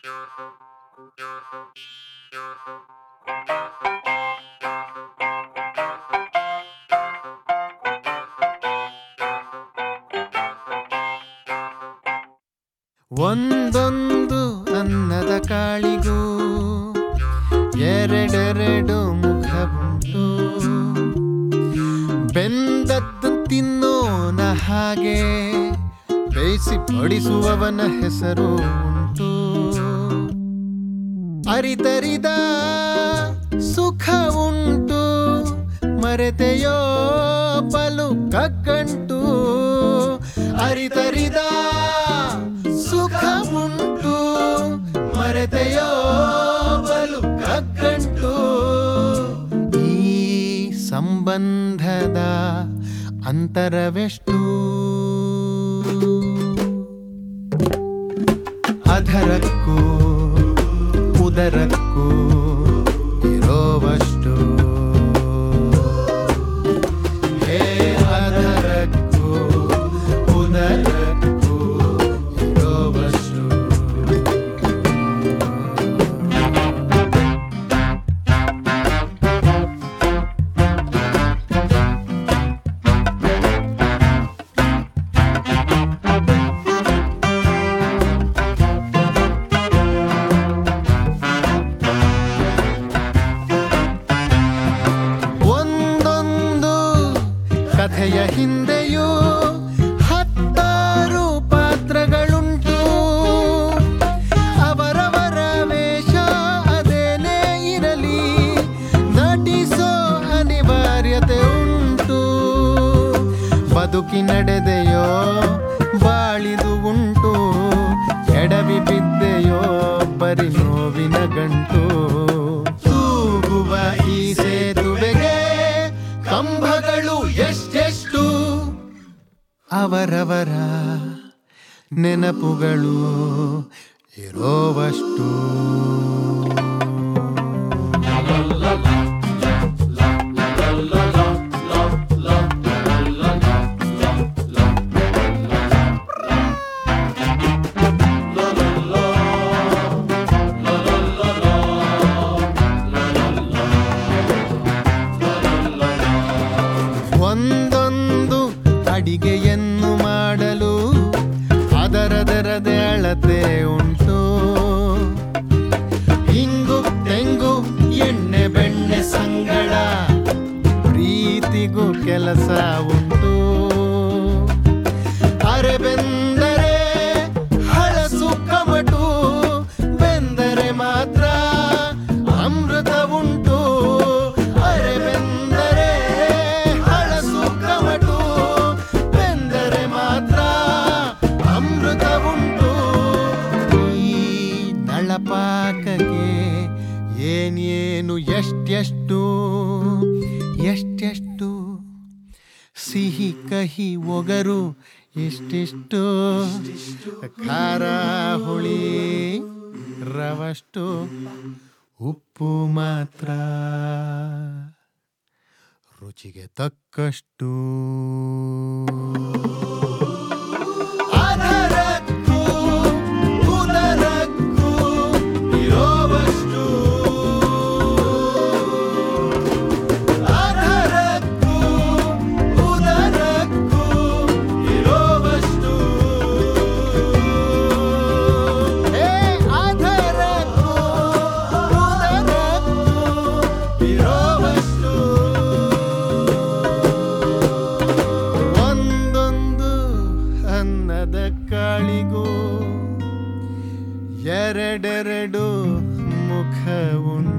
ಒಂದೊಂದು ಅನ್ನದ ಕಾಳಿಗೂ ಎರಡೆರಡು ಮುಖವುಂಟು ಬೆಂದದ್ದು ತಿನ್ನೋನ ಹಾಗೆ ಬೇಯಿಸಿ ಬಡಿಸುವವನ ಹೆಸರು ಉಂಟು ಅರಿತರಿದ ಸುಖ ಉಂಟು ಮರೆತೆಯೋ ಬಲು ಕಗ್ಗಂಟು ಅರಿತರಿದ ಸುಖ ಉಂಟು ಮರೆತೆಯೋ ಬಲು ಕಗ್ಗಂಟು ಈ ಸಂಬಂಧದ ಅಂತರವೆಷ್ಟು ಅಧರಕ್ಕೂ ಉದರಕ್ಕೂ ಇರೋವಷ್ಟು ಹೇ ಅಧರಕ್ಕೂ ಉದರಕ್ಕೂ ಇರೋವಷ್ಟು ಒಂದೊಂದು ಕಥೆಯ ಹಿಂದೆಯೂ ಹತ್ತಾರು ಪಾತ್ರಗಳುಂಟು ಅವರವರ ವೇಷ ಅದೇನೇ ಇರಲಿ ನಟಿಸೋ ಅನಿವಾರ್ಯತೆ ಉಂಟು ಬದುಕಿ ನಡೆದೆಯೋ ಬಾಳಿದು ಉಂಟು ಎಡವಿ ಬಿದ್ದೆಯೋ ಬರಿ ನೋವಿನ ಗಂಟು ತೂಗುವ ಈ ಸೇತುವೆಗೆ ಕಂಬಗಳು ಎಷ್ಟೆಷ್ಟು ಅವರವರ ನೆನಪುಗಳು ಇರೋವಷ್ಟು ಒಂದೊಂದು ಅಡಿಗೆಯನ್ನು ಮಾಡಲು ಅದರದರದೇ ಅಳತೆ ಉಂಟು ಇಂಗು ತೆಂಗು ಎಣ್ಣೆ ಬೆಣ್ಣೆ ಸಂಗಡ ಪ್ರೀತಿಗೂ ಕೆಲಸ ಉಂಟು ಅರೆ ಬೆಂದರೆ ಹಳಸು ಕಮಟು ಬೆಂದರೆ ಮಾತ್ರ ಅಮೃತ ಉಂಟು ಅರೆ ಬೆಂದರೆ ಹಳಸು ಕಮಟು ಬೆಂದರೆ ಮಾತ್ರ ಅಮೃತ ಉಂಟು ಈ ನಳಪಾಕಗೆ ಏನೇನು ಎಷ್ಟೆಷ್ಟು ಎಷ್ಟೆಷ್ಟು ಸಿಹಿ ಕಹಿ ಒಗರು ಇಷ್ಟಿಷ್ಟು ಖಾರ ಹುಳಿ ರವಷ್ಟು ಉಪ್ಪು ಮಾತ್ರ ರುಚಿಗೆ ತಕ್ಕಷ್ಟು ಅದರಕ್ಕೂ ಉದರಕ್ಕೂ ಇರೋವಷ್ಟು ಅದರಕ್ಕೂ ಉದರಕ್ಕೂ ಇರೋವಷ್ಟು ಹೇ ಅದರಕ್ಕೂ ಉದರಕ್ಕೂ ಇರೋವಷ್ಟು ಒಂದೊಂದು ಅನ್ನದ ಕಾಳಿಗೂ ಎರಡೆರಡು ಮುಖ ಉಂಟು